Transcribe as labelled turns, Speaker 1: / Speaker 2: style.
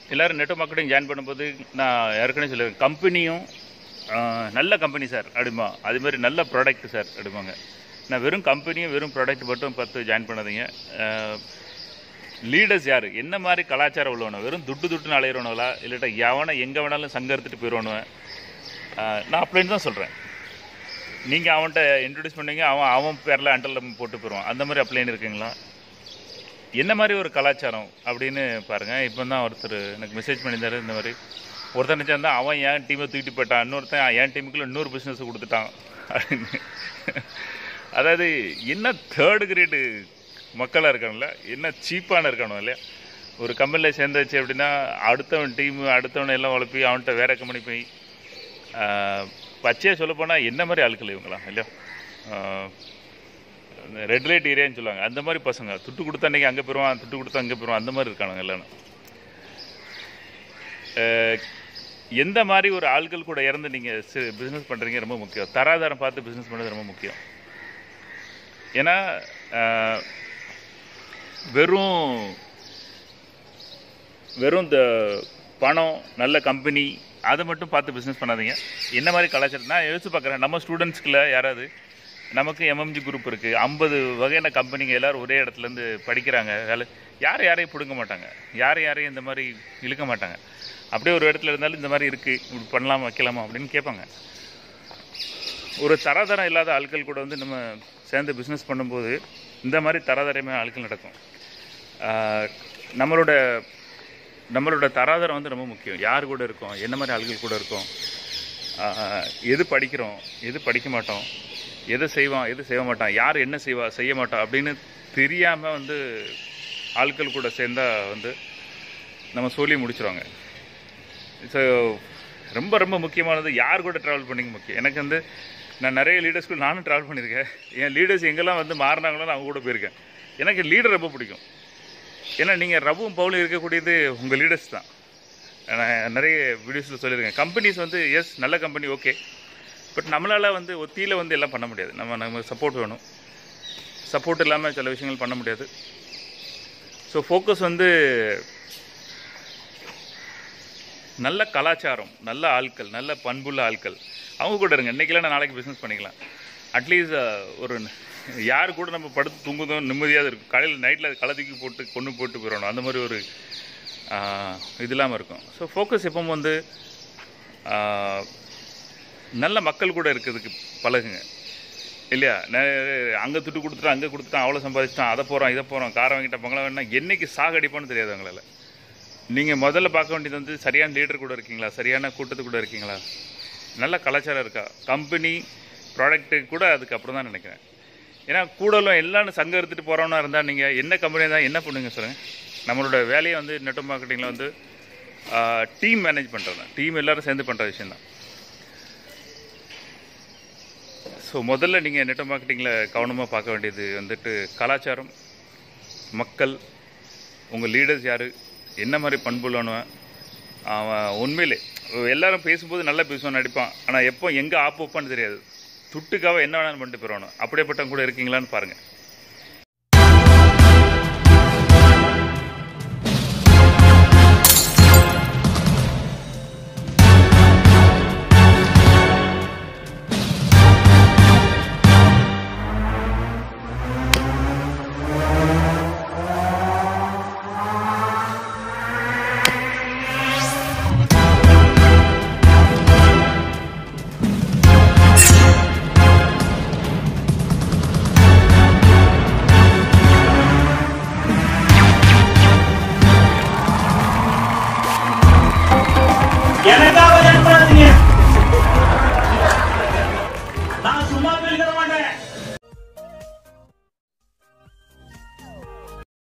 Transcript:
Speaker 1: எல்லோரும் net marketing join பண்ணும்போது நான் ஏற்கனவே சொல்லுவேன் கம்பெனியும் நல்ல கம்பெனி சார் அப்படிமா அது மாதிரி நல்ல ப்ராடக்ட் சார் அப்படிம்பாங்க நான் வெறும் கம்பெனியும் வெறும் ப்ராடக்ட் மட்டும் பார்த்து ஜாயின் பண்ணாதீங்க லீடர்ஸ் யார் என்ன மாதிரி கலாச்சாரம் உள்ளவனும் வெறும் துட்டு துட்டுன்னு அலையிறவனுங்களா இல்லாட்டா எவனை எங்கே வேணாலும் சங்க எடுத்துகிட்டு போயிடுவானுவேன் நான் அப்படின்னு தான் சொல்கிறேன் நீங்கள் அவன்கிட்ட இன்ட்ரடியூஸ் பண்ணீங்க அவன் அவன் பேரில் அண்டல் போட்டு போயிடுவான் அந்த மாதிரி அப்ளைன் இருக்குங்களா என்ன மாதிரி ஒரு கலாச்சாரம் அப்படின்னு பாருங்கள் இப்போ தான் ஒருத்தர் எனக்கு மெசேஜ் பண்ணியிருந்தாரு இந்த மாதிரி ஒருத்தன் நினச்சா அவன் என் டீமை தூக்கிட்டு போயிட்டான் இன்னொருத்தன் என் டீமுக்குள்ள இன்னொரு பிஸ்னஸ் கொடுத்துட்டான் அப்படின்னு அதாவது என்ன தேர்டு கிரேடு மக்களாக இருக்கானுல்ல என்ன சீப்பான இருக்கானோ இல்லையா ஒரு கம்பெனியில் சேர்ந்தாச்சு அப்படின்னா அடுத்தவன் டீமு அடுத்தவனை எல்லாம் உழப்பி அவன்கிட்ட வேற கம்பெனி போய் பச்சையாக சொல்லப்போனால் என்ன மாதிரி ஆட்கள் இவங்களாம் இல்லையா ரெட் லைட் ஏரியான்னு சொல்லுவாங்க அந்த மாதிரி பசங்க துட்டு கொடுத்தா அன்றைக்கி அங்கே போயிடுவான் துட்டு கொடுத்தா அங்கே போயிடுவான் அந்த மாதிரி இருக்கானுங்க எல்லாம் எந்த மாதிரி ஒரு ஆட்கள் கூட இறந்து நீங்கள் பிஸ்னஸ் பண்ணுறீங்க ரொம்ப முக்கியம் தராதாரம் பார்த்து பிஸ்னஸ் பண்ணுறது ரொம்ப முக்கியம் ஏன்னா வெறும் வெறும் இந்த பணம் நல்ல கம்பெனி அதை மட்டும் பார்த்து பிஸ்னஸ் பண்ணாதீங்க என்ன மாதிரி கலாச்சாரம் நான் யோசிச்சு பார்க்குறேன் நம்ம ஸ்டூடெண்ட்ஸ்க்குள்ள யாராவது நமக்கு எம்எம்ஜி குரூப் இருக்குது ஐம்பது வகையான கம்பெனிங்க எல்லோரும் ஒரே இடத்துலேருந்து படிக்கிறாங்க வேலை யார் யாரையும் பிடுங்க மாட்டாங்க யார் யாரையும் இந்த மாதிரி இழுக்க மாட்டாங்க அப்படியே ஒரு இடத்துல இருந்தாலும் இந்த மாதிரி இருக்குது இப்படி பண்ணலாமா வைக்கலாமா அப்படின்னு கேட்பாங்க ஒரு தராதரம் இல்லாத ஆட்கள் கூட வந்து நம்ம சேர்ந்து பிஸ்னஸ் பண்ணும்போது இந்த மாதிரி தராதரமே ஆட்கள் நடக்கும் நம்மளோட நம்மளோட தராதரம் வந்து ரொம்ப முக்கியம் யார் கூட இருக்கோம் என்ன மாதிரி ஆட்கள் கூட இருக்கோம் எது படிக்கிறோம் எது படிக்க மாட்டோம் எதை செய்வான் எது செய்ய மாட்டான் யார் என்ன செய்வா செய்ய மாட்டான் அப்படின்னு தெரியாமல் வந்து ஆட்கள் கூட சேர்ந்தால் வந்து நம்ம சொல்லி முடிச்சிருவாங்க ஸோ ரொம்ப ரொம்ப முக்கியமானது யார் கூட ட்ராவல் பண்ணிங்க முக்கியம் எனக்கு வந்து நான் நிறைய லீடர்ஸ் கூட நானும் ட்ராவல் பண்ணியிருக்கேன் என் லீடர்ஸ் எங்கெல்லாம் வந்து மாறினாங்களோ நான் அவங்க கூட போயிருக்கேன் எனக்கு லீடர் ரொம்ப பிடிக்கும் ஏன்னா நீங்கள் ரவும் பவுலும் இருக்கக்கூடியது உங்கள் லீடர்ஸ் தான் நான் நிறைய வீடியோஸில் சொல்லியிருக்கேன் கம்பெனிஸ் வந்து எஸ் நல்ல கம்பெனி ஓகே பட் நம்மளால் வந்து ஒத்தியில் வந்து எல்லாம் பண்ண முடியாது நம்ம நம்ம சப்போர்ட் வேணும் சப்போர்ட் இல்லாமல் சில விஷயங்கள் பண்ண முடியாது ஸோ ஃபோக்கஸ் வந்து நல்ல கலாச்சாரம் நல்ல ஆட்கள் நல்ல பண்புள்ள ஆட்கள் அவங்க கூட இருங்க இன்றைக்கெல்லாம் நாளைக்கு பிஸ்னஸ் பண்ணிக்கலாம் அட்லீஸ்ட் ஒரு யார் கூட நம்ம படுத்து தூங்குதோம் நிம்மதியாக இருக்கும் காலையில் நைட்டில் கலத்துக்கு போட்டு கொண்டு போட்டு போயிடணும் அந்த மாதிரி ஒரு இது இல்லாமல் இருக்கும் ஸோ ஃபோக்கஸ் எப்பவும் வந்து நல்ல மக்கள் கூட இருக்கிறதுக்கு பழகுங்க இல்லையா அங்கே துட்டு கொடுத்துட்டான் அங்கே கொடுத்துட்டான் அவ்வளோ சம்பாதிச்சிட்டான் அதை போகிறோம் இதை போகிறோம் காரை வாங்கிட்ட பங்களா வேணா என்னைக்கு சாகடிப்பான்னு தெரியாது அவங்களால நீங்கள் முதல்ல பார்க்க வேண்டியது வந்து சரியான லீடர் கூட இருக்கீங்களா சரியான கூட்டத்து கூட இருக்கீங்களா நல்ல கலாச்சாரம் இருக்கா கம்பெனி ப்ராடக்ட்டு கூட அதுக்கு அப்புறம் தான் நினைக்கிறேன் ஏன்னா கூடலும் எல்லாம் சங்கம் எடுத்துகிட்டு போகிறவனா இருந்தால் நீங்கள் என்ன கம்பெனி தான் என்ன பண்ணுங்க சொல்லுங்கள் நம்மளோட வேலையை வந்து நெட் மார்க்கெட்டிங்கில் வந்து டீம் மேனேஜ் பண்ணுறது தான் டீம் எல்லோரும் சேர்ந்து பண்ணுற விஷயம் தான் ஸோ முதல்ல நீங்கள் நெட் மார்க்கெட்டிங்கில் கவனமாக பார்க்க வேண்டியது வந்துட்டு கலாச்சாரம் மக்கள் உங்கள் லீடர்ஸ் யார் என்ன மாதிரி பண்புள்ளவனுவன் அவன் உண்மையிலே எல்லாரும் பேசும்போது நல்லா பேசுவான் நடிப்பான் ஆனால் எப்போ எங்கே ஆப் வைப்பான்னு தெரியாது துட்டுக்காக என்ன வேணாலும் பண்ணிட்டு போயிடணும் அப்படியேப்பட்டவங்க கூட இருக்கீங்களான்னு பாருங்கள்